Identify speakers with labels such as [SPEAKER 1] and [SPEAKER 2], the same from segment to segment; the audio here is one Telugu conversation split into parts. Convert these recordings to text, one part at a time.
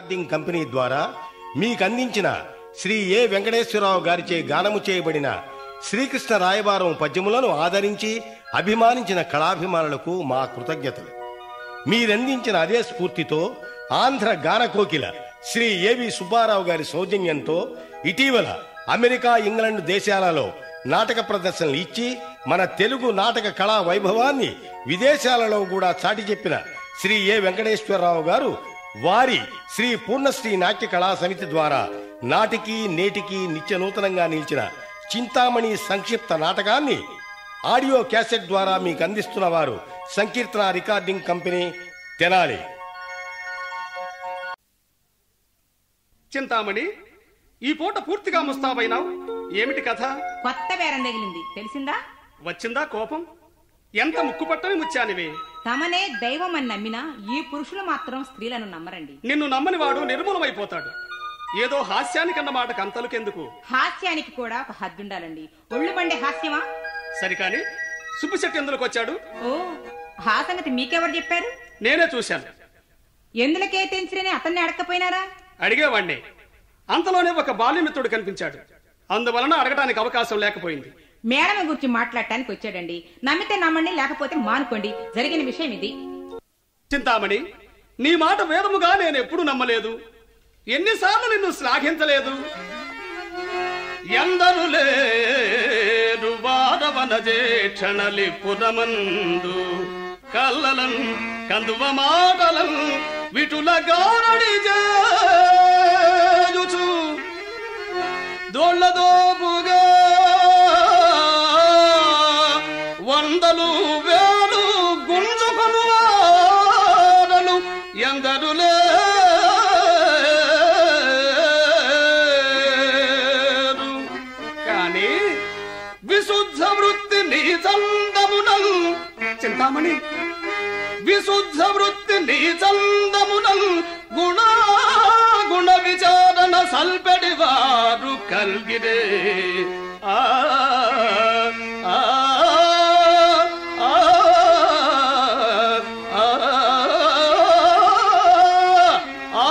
[SPEAKER 1] రికార్డింగ్ కంపెనీ ద్వారా మీకు అందించిన శ్రీ ఏ వెంకటేశ్వరరావు గారిచే గానము చేయబడిన శ్రీకృష్ణ రాయబారం పద్యములను ఆదరించి అభిమానించిన కళాభిమానులకు మా కృతజ్ఞతలు మీరందించిన అదే స్ఫూర్తితో ఆంధ్ర గానకోకిల శ్రీ ఏవి సుబ్బారావు గారి సౌజన్యంతో ఇటీవల అమెరికా ఇంగ్లాండ్ దేశాలలో నాటక ప్రదర్శనలు ఇచ్చి మన తెలుగు నాటక కళా వైభవాన్ని విదేశాలలో కూడా చాటి చెప్పిన శ్రీ ఏ వెంకటేశ్వరరావు గారు వారి శ్రీ పూర్ణశ్రీ నాట్య కళా సమితి ద్వారా నాటికి నేటికి నిత్య నూతనంగా నిలిచిన చింతామణి సంక్షిప్త నాటకాన్ని ఆడియో క్యాసెట్ ద్వారా మీకు అందిస్తున్న వారు సంకీర్తన రికార్డింగ్ కంపెనీ తెనాలి
[SPEAKER 2] చింతామణి ఈ పూట పూర్తిగా ముస్తాబైనావు ఏమిటి కథ
[SPEAKER 3] కొత్త బేరం తగిలింది తెలిసిందా
[SPEAKER 2] వచ్చిందా కోపం ఎంత ముక్కుపట్టని ముచ్చానివే
[SPEAKER 3] తమనే దైవం అని నమ్మినా ఈ పురుషులు మాత్రం స్త్రీలను నమ్మరండి
[SPEAKER 2] నిన్ను నమ్మని వాడు నిర్మూలమైపోతాడు ఏదో హాస్యానికన్న మాటకు అంతలుకెందుకు
[SPEAKER 3] హాస్యానికి కూడా ఒక హద్దుండాలండి ఒళ్ళు మండే హాస్యమా
[SPEAKER 2] సరికాని సుబ్బిశెట్టి ఎందులోకి వచ్చాడు
[SPEAKER 3] ఓ ఆ సంగతి మీకెవరు చెప్పారు
[SPEAKER 2] నేనే చూశాను
[SPEAKER 3] ఎందులకే తెంచిరని అతన్ని అడగకపోయినారా
[SPEAKER 2] అడిగేవాణ్ణే అంతలోనే ఒక బాల్యమిత్రుడు కనిపించాడు అందువలన అడగడానికి అవకాశం లేకపోయింది
[SPEAKER 3] మేడమ గురించి మాట్లాడటానికి వచ్చాడండి నమ్మితే నమ్మండి లేకపోతే మానుకోండి జరిగిన విషయం ఇది
[SPEAKER 2] చింతామణి నీ మాట వేదముగా నేను ఎప్పుడు నమ్మలేదు ఎన్నిసార్లు నిన్ను శ్లాఘించలేదు ఎందరు లేరు వారవన జేక్షణలి పురమందు కల్లలన్ కందువ మాటలన్ విటుల గారడి జేయుచు దోళ్ళదోపుగా వందలు వేలు గుంజుకొను వారలు ఎందరు లేరు కానీ విశుద్ధ వృత్తి నీ చందమునల్ చింతామణి విశుద్ధ వృత్తి నీ చందమునల్ గుణ గుణ విచారణ సల్పెడి వారు కల్గిరే ఆ ఆ, ఆ, ఆ, ఆ,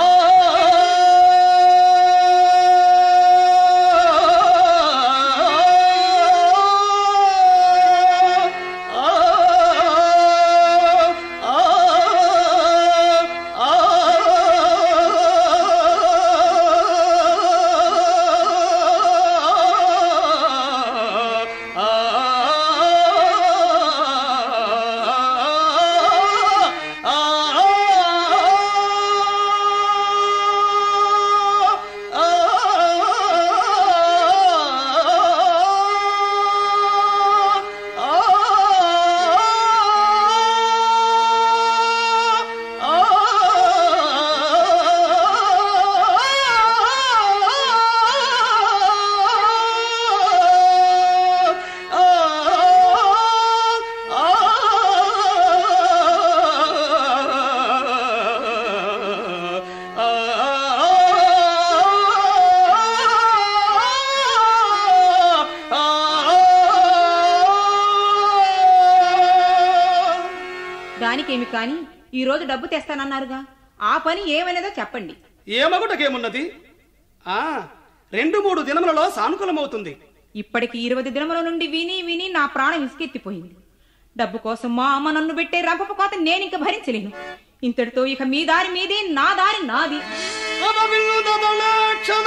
[SPEAKER 3] దానికేమి కాని ఈ రోజు డబ్బు తెస్తానన్నారుగా ఆ పని ఏమనేదో చెప్పండి
[SPEAKER 2] ఏమగుటకేమున్నది ఆ రెండు మూడు దినములలో సానుకూలమవుతుంది
[SPEAKER 3] ఇప్పటికి ఇరవై దినముల నుండి విని విని నా ప్రాణం ఇసుకెత్తిపోయింది డబ్బు కోసం మా అమ్మ నన్ను పెట్టే రంపపు కోత నేను ఇంక భరించలేను ఇంతటితో ఇక మీ దారి మీది నా దారి నాది
[SPEAKER 2] అదవిల్లుదదలక్షణ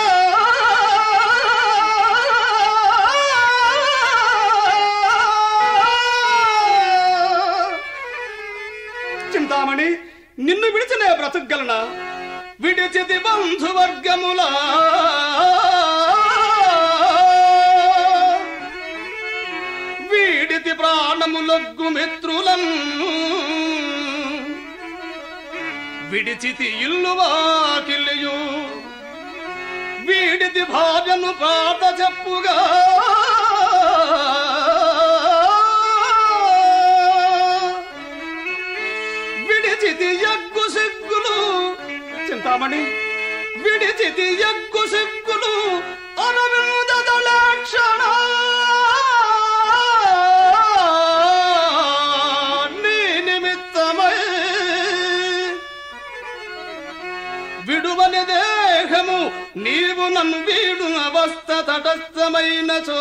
[SPEAKER 2] చింతామణి నిన్ను విడిచిన బ్రతుకగలనా విడిచితి బంధువర్గముల వీడితి ప్రాణములొగ్గు మిత్రులను విడిచితి ఇల్లు వాకిలియు వీడితి భార్యను పాత చెప్పుగా విడిచితి ఎగ్గు సిగ్గులు చింతామణి విడిచితి ఎగ్గు సిగ్గులు అనవిందలక్షణ నీ నిమిత్తమై విడువ చావని దేహము నీవు నన్ను వీడు అవస్థ తటస్థమైన చో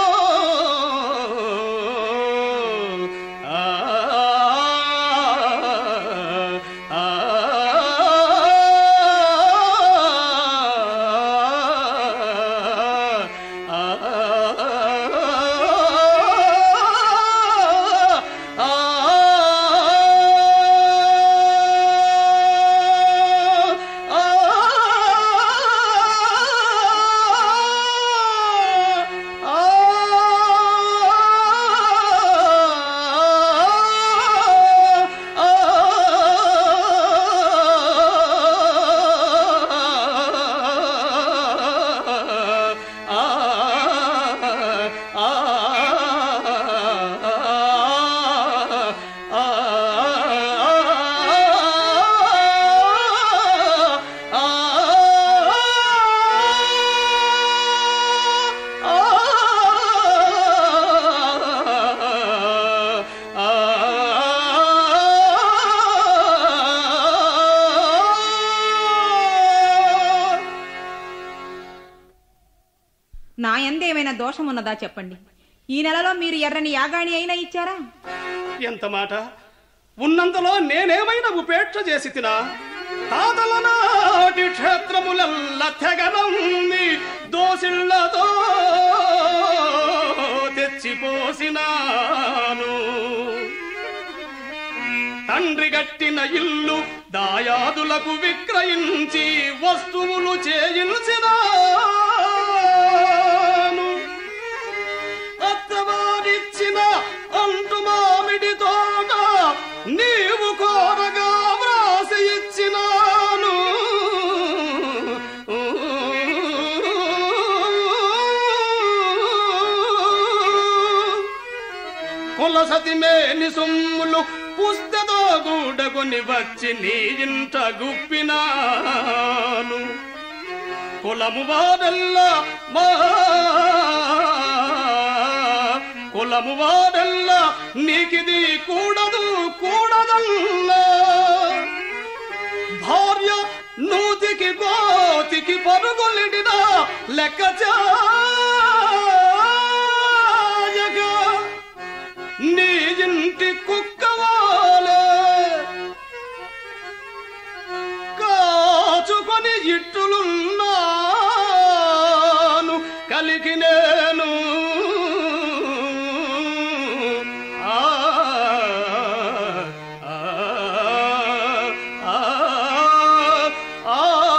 [SPEAKER 3] నా ఎందేమైనా దోషం ఉన్నదా చెప్పండి ఈ నెలలో మీరు ఎర్రని యాగాణి అయినా ఇచ్చారా
[SPEAKER 2] ఎంత మాట ఉన్నంతలో నేనేమైనా ఉపేక్ష చేసి తినా తాతల నాటి క్షేత్రములల్ల తెగనమ్మి దోసిళ్లతో తెచ్చిపోసినాను తండ్రి గట్టిన ఇల్లు దాయాదులకు విక్రయించి వస్తువులు చేయించినాను అత్తవారిచ్చిన అంటు మామిడి తోట నీవు కోరగా వ్రాసి ఇచ్చినాను కులసతి మేని సొమ్ములు పుస్తతో గూడకొని వచ్చి నీ ఇంట గుప్పినాను కులము వాడల్లా మా కులము వాడల్లా నీకిది కూడదు కూడదల్లా భార్య నూతికి గోతికి పరుగులిడినా లెక్క చాయగా నీ ఇంటి కుక్కవాలే కాచుకొని ఇట్టులున్నాను కలిగి నేను ఆ, ఆ, ఆ, ఆ,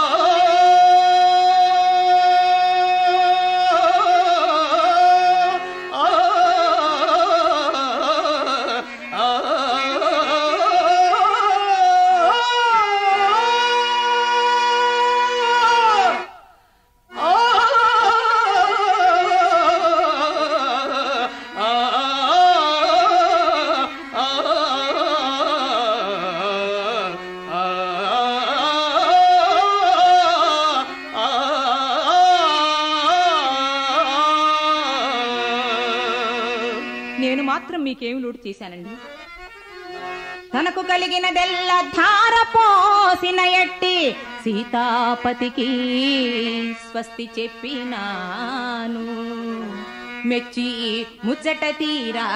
[SPEAKER 3] నేను మాత్రం మీకేమి లోటు చేశానండి తనకు కలిగినదెల్ల ధార పోసిన ఎట్టి సీతాపతికి స్వస్తి చెప్పినాను మెచ్చి ముచ్చట తీరా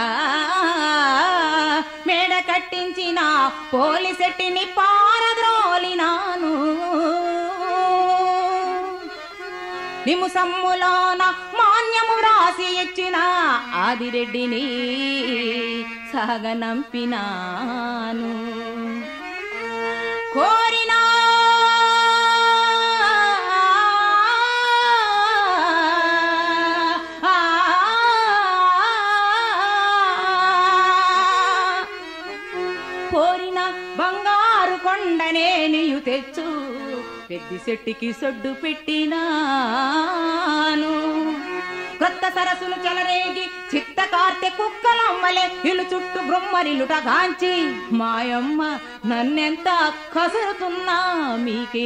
[SPEAKER 3] మేడ కట్టించిన పోలిసెట్టిని పారద్రోలినాను నిముసమ్ములోన మాన్యము రాసి ఇచ్చిన ఆదిరెడ్డిని సాగనంపినాను కోరిన కోరిన బంగారు కొండనే నీయు తెచ్చు పెద్ది చెట్టుకి సొడ్డు పెట్టినాను కొత్త సరస్సును చెలరేగి చిత్త కార్తె కుక్కలమ్మలే ఇల్లు చుట్టూ బ్రహ్మరిలుట గాంచి మాయమ్మ నన్నెంత కసురుతున్నా మీకే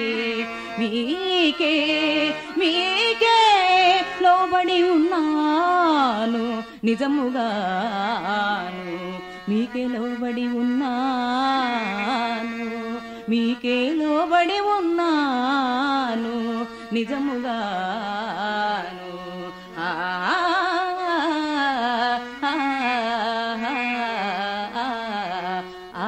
[SPEAKER 3] మీకే మీకే లోబడి ఉన్నాను నిజముగాను మీకే లోబడి ఉన్నాను మీకే లోబడి ఉన్నాను నిజముగాను ఆ, ఆ, ఆ,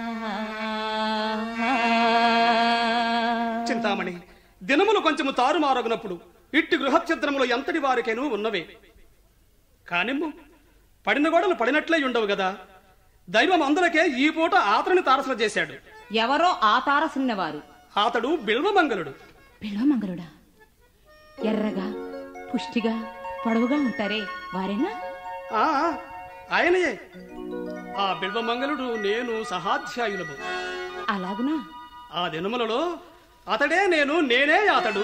[SPEAKER 3] ఆ.
[SPEAKER 2] చింతామణి దినములు కొంచెము తారుమారగునప్పుడు ఇట్టి గృహఛిద్రములు ఎంతటి వారికైనా ఉన్నవే కానిమ్ము పడిన గోడలు పడినట్లే ఉండవు కదా దైవం అందరికే ఈ పూట ఆతని తారసన చేశాడు
[SPEAKER 3] ఎవరో ఆ తారసిన్నవారు
[SPEAKER 2] అతడు బిల్వమంగళుడు
[SPEAKER 3] బిల్వమంగళుడా ఎర్రగా పుష్టిగా పొడవుగా ఉంటారే వారేనా
[SPEAKER 2] ఆ ఆయనయే ఆ బిల్వమంగళుడు నేను సహాధ్యాయులము
[SPEAKER 3] అలాగునా
[SPEAKER 2] ఆ దినములలో అతడే నేను నేనే అతడు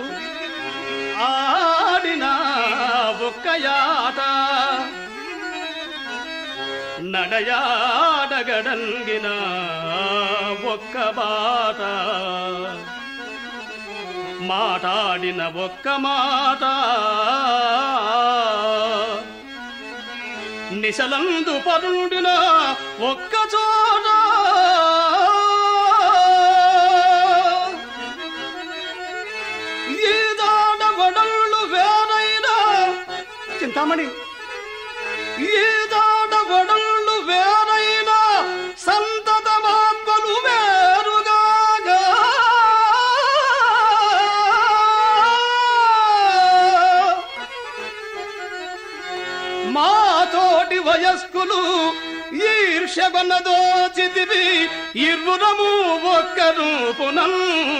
[SPEAKER 2] ఆడిన ఒక్కయాట నడయాడగడంగిన ఒక్క బాట మాటాడిన ఒక్క మాట నిశలందు పరుండిన ఒక్క చోట ఈ దాడబడళ్ళు వేరైనా చింతామణి ఈ దాడబడళ్ళు వేరైనా సంతతమాత్మలు వేరుగాగా మా తోటి వయస్కులు ఈర్షవనదోచితివి ఇరురము ఒక్కరు పునం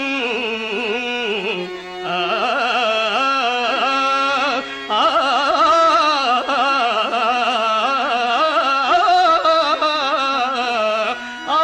[SPEAKER 2] ఆ, ఆ, ఆ,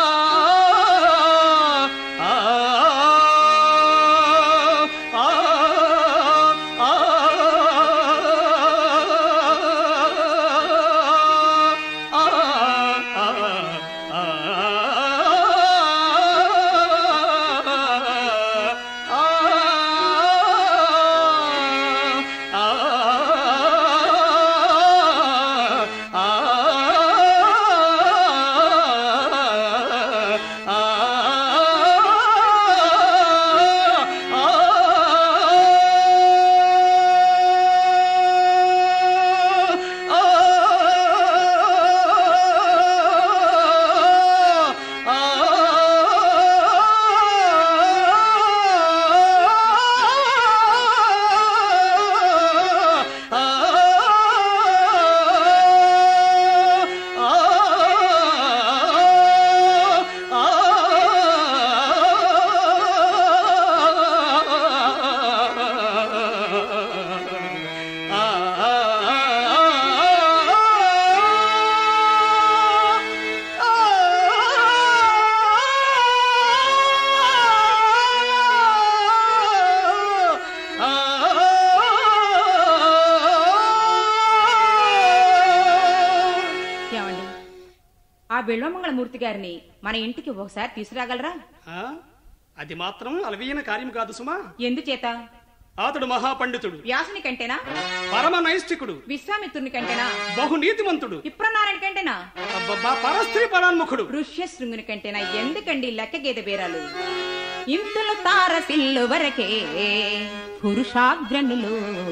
[SPEAKER 3] ఏమండి ఆ బిల్వమంగళమూర్తి గారిని మన ఇంటికి ఒకసారి తీసుకురాగలరా
[SPEAKER 2] ఆ? అది మాత్రం అలవీయన కార్యం కాదు సుమా
[SPEAKER 3] ఎందుచేత
[SPEAKER 2] అతడు మహాపండితుడు
[SPEAKER 3] వ్యాసుని కంటేనా
[SPEAKER 2] పరమ నైష్టికుడు
[SPEAKER 3] విశ్వామిత్రుని కంటేనా
[SPEAKER 2] బహునీతిమంతుడు
[SPEAKER 3] విప్రనారాయణ కంటేనా
[SPEAKER 2] అబ్బబ్బా, పరస్త్రీ పరాన్ముఖుడు
[SPEAKER 3] ఋష్యశృంగుని కంటేనా ఎందుకండి లెక్క గేదె బేరాలు ఇంతులు తారసిల్లు వరకే పురుషాగ్రణులు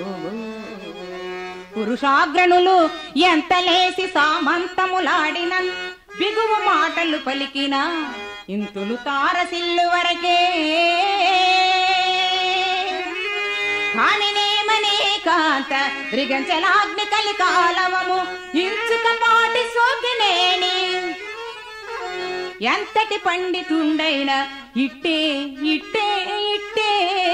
[SPEAKER 3] పురుషాగ్రణులు ఎంత లేసి సామంతములాడిన బిగువు మాటలు పలికిన ఇంతులు తారసిల్లు వరకే కానినేమనే కాంత రిగంచలాగ్ని కలికాలవము ఇంచుక పాటి సోకినేని ఎంతటి పండితుండైన ఇట్టే ఇట్టే ఇట్టే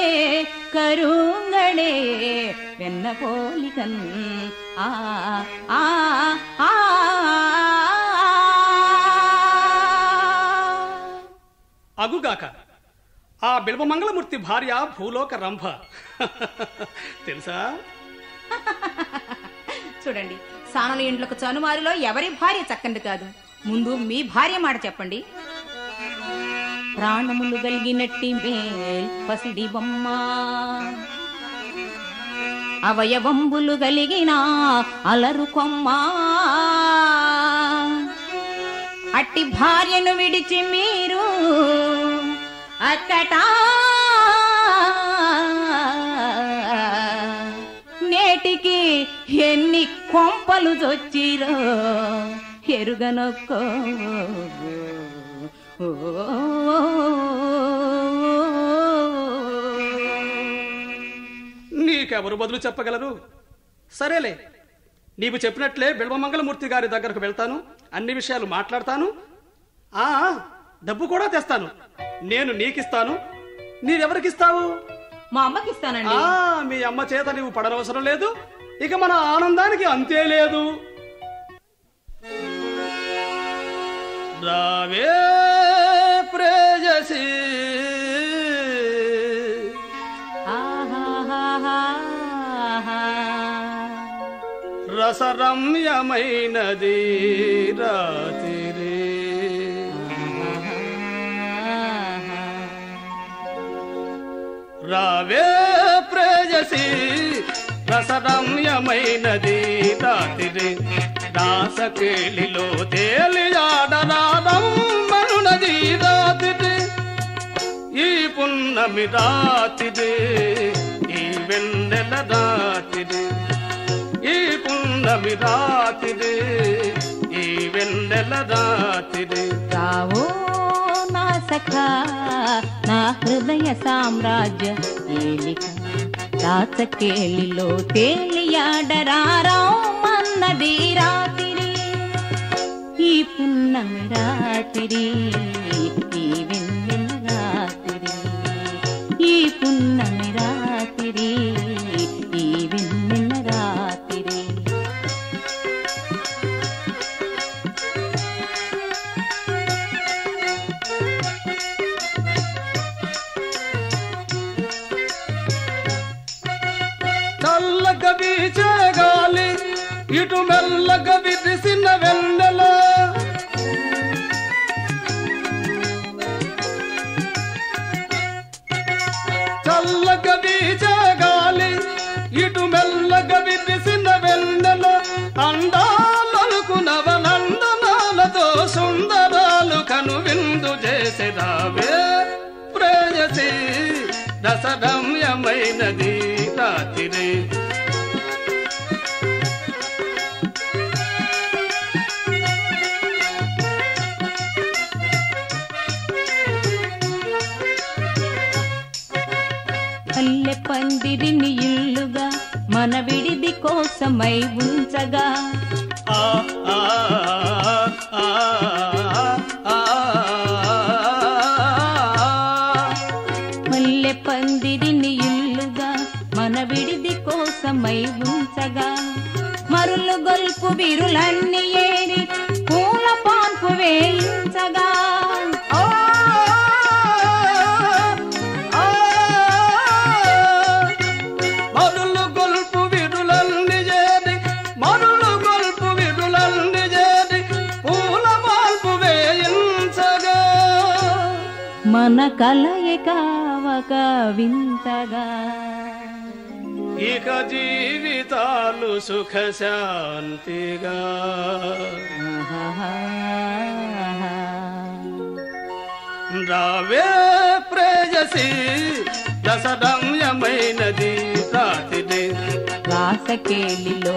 [SPEAKER 3] కరుంగడే వెన్న పోలికన్ ఆ ఆ ఆ
[SPEAKER 2] అగుగాక ఆ బిల్వమంగళమూర్తి భార్య భూలోక రంభ తెలుసా
[SPEAKER 3] చూడండి సానల ఇండ్లకు చనుమారిలో ఎవరి భార్య చక్కంది కాదు ముందు మీ భార్య మాట చెప్పండి ప్రాణములు గలిగినట్టి మేల్ పసిడి బొమ్మ అవయవంబులు గలిగిన అలరు కొమ్మ అట్టి భార్యను విడిచి మీరు అక్కట నేటికి ఎన్ని కొంపలు చొచ్చిరో ఎరుగనొక్కో
[SPEAKER 2] నీకెవరు బదులు చెప్పగలరు సరేలే నీవు చెప్పినట్లే బిల్వమంగళమూర్తి గారి దగ్గరకు వెళ్తాను అన్ని విషయాలు మాట్లాడతాను ఆ డబ్బు కూడా తెస్తాను నేను నీకిస్తాను నీవెవరికిస్తావు
[SPEAKER 3] మా అమ్మకి ఇస్తానండి
[SPEAKER 2] ఆ మీ అమ్మ చేత నీవు పడనవసరం లేదు ఇక మన ఆనందానికి అంతే లేదు రావే ప్రేయసి
[SPEAKER 3] ఆహాహాహాహా.
[SPEAKER 2] రసరమ్యమైనది రాతిరి రావే ప్రేయసి రసరమ్యమైనది రాతిరి రాసకేళిలో తేలియాడరాదమ్మనున్నది రాతిరి ఈ పున్నమి రాతిరి ఈ వెన్నెల రాతిరి ఈ పున్నమి రాతిరి ఈ వెన్నెల రాతిరి
[SPEAKER 3] రావో నా సఖా నా హృదయ సామ్రాజ్య ఏలిక రాచకేళిలో తేలియాడరామన్నది రాతిరి ఈ పున్నమి రాతిరి ఈ వెన్నెల రాతిరి ఈ పున్నమి రాతిరి ఈ వెన్నెల రాతిరి
[SPEAKER 2] చల్లగా వీచే గాలి ఇటు మెల్లగా విరిసిన వెన్నెల చల్లగా వీచే గాలి ఇటు మెల్లగా విరిసిన వెన్నెల అందాలనుకునవ నందనాలతో సుందరాలు కను విందు చేసి రావే ప్రేయసి రసరమ్యమైనది రాత్రి
[SPEAKER 3] పల్లె పందిరిని ఇల్లుగా మన విడిది కోసమై ఉంచగా
[SPEAKER 2] ఆ ఆ ఆ ఆ
[SPEAKER 3] పల్లె పందిరిని ఇల్లుగా మన విడిది కోసమై ఉంచగా మరులు గొల్పు విరులన్నీ ఏరి పూల పాన్పు వేయించగా
[SPEAKER 2] ఆ మరులు గొల్పు విడులల్ని చేరి మరులు గొల్పు విడులల్ని చేరి పూల మాల్పు వేయించగా
[SPEAKER 3] మన కలయిక ఒక వింతగా
[SPEAKER 2] ఇక జీవితాలు సుఖ శాంతిగా రావే ప్రేయసి రసరమ్యమైనది రాతిరి
[SPEAKER 3] రాసకేలిలో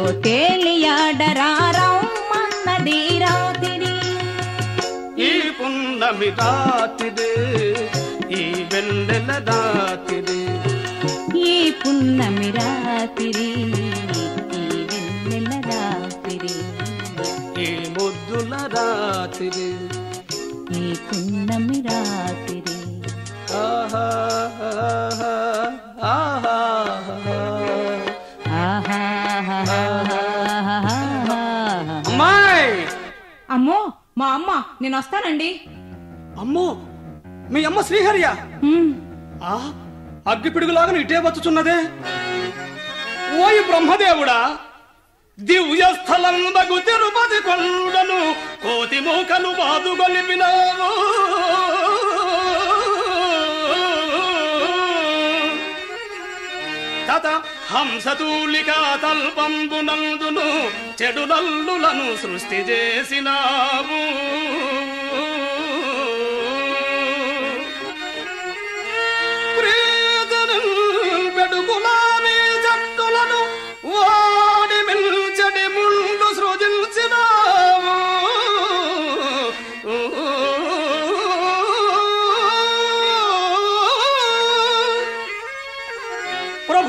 [SPEAKER 3] తేలియాడరారమ్మన్నది రాతిరి
[SPEAKER 2] ఈ పున్నమి రాతిరి ఈ వెన్నెల రాతిరి
[SPEAKER 3] ఈ పున్నమి రాతిరి ఈ వెన్నెల రాతిరి
[SPEAKER 2] ఈ ముద్దుల రాతిరి
[SPEAKER 3] ఈ పున్నమి రాతిరి
[SPEAKER 2] ఆహా ఆహా ఆహా
[SPEAKER 3] ఆహాహాహాహాహా.
[SPEAKER 2] అమ్మాయి
[SPEAKER 3] అమ్మో మా అమ్మ నేను వస్తానండి
[SPEAKER 2] అమ్మో మీ అమ్మ శ్రీహరియా
[SPEAKER 3] హ్మ్.
[SPEAKER 2] ఆ అగ్గిపిడుగులాగా ఇటే వచ్చుచున్నదే ఓయి బ్రహ్మదేవుడా దివ్య స్థలం బగు తిరుపతి కొండను కోతి మూకలు బాదుగొలిపినావు తత హంసతూలికా తల్పంబునందును చెడు నల్లులను సృష్టి చేసినావు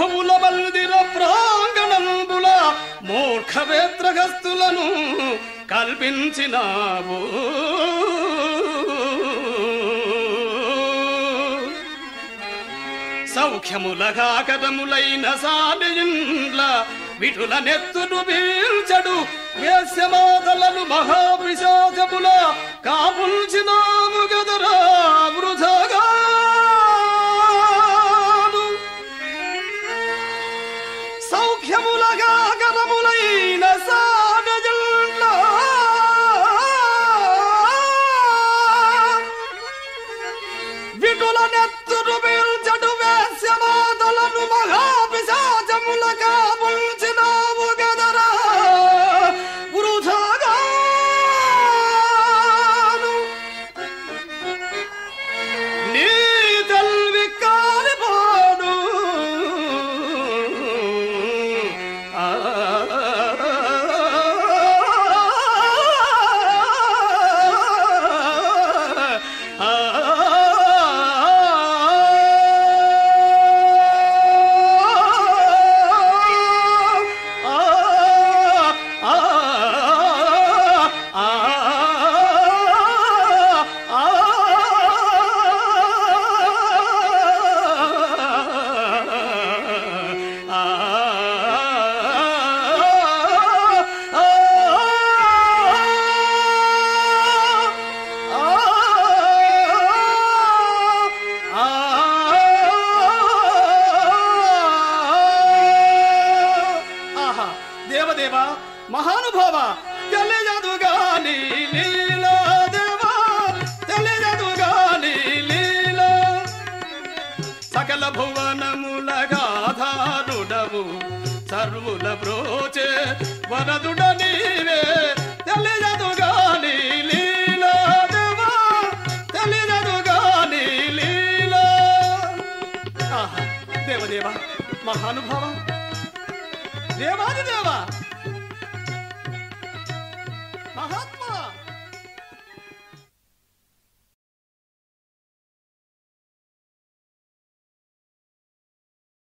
[SPEAKER 2] ప్రభువుల మందిర ప్రాంగణంబుల మూర్ఖవేత్రగస్తులను కల్పించినావు సౌఖ్యములగా కథములైన సానిండ్ల విటుల నెత్తును పీల్చడు వేశ్యమాతలను మహాపిశాచముల కాపుల్చినాము గదరా వృధగా సౌఖ్యములగా గతములైన సానజుల విటుల నెత్తును పీల్చడు వేశ్యమాతలను మహాపిశాచముల కాపుల్చినాము గదరా వృధగాను నీ తల్వి కాలిపోను ఆ ఆహా దేవదేవ మహానుభావ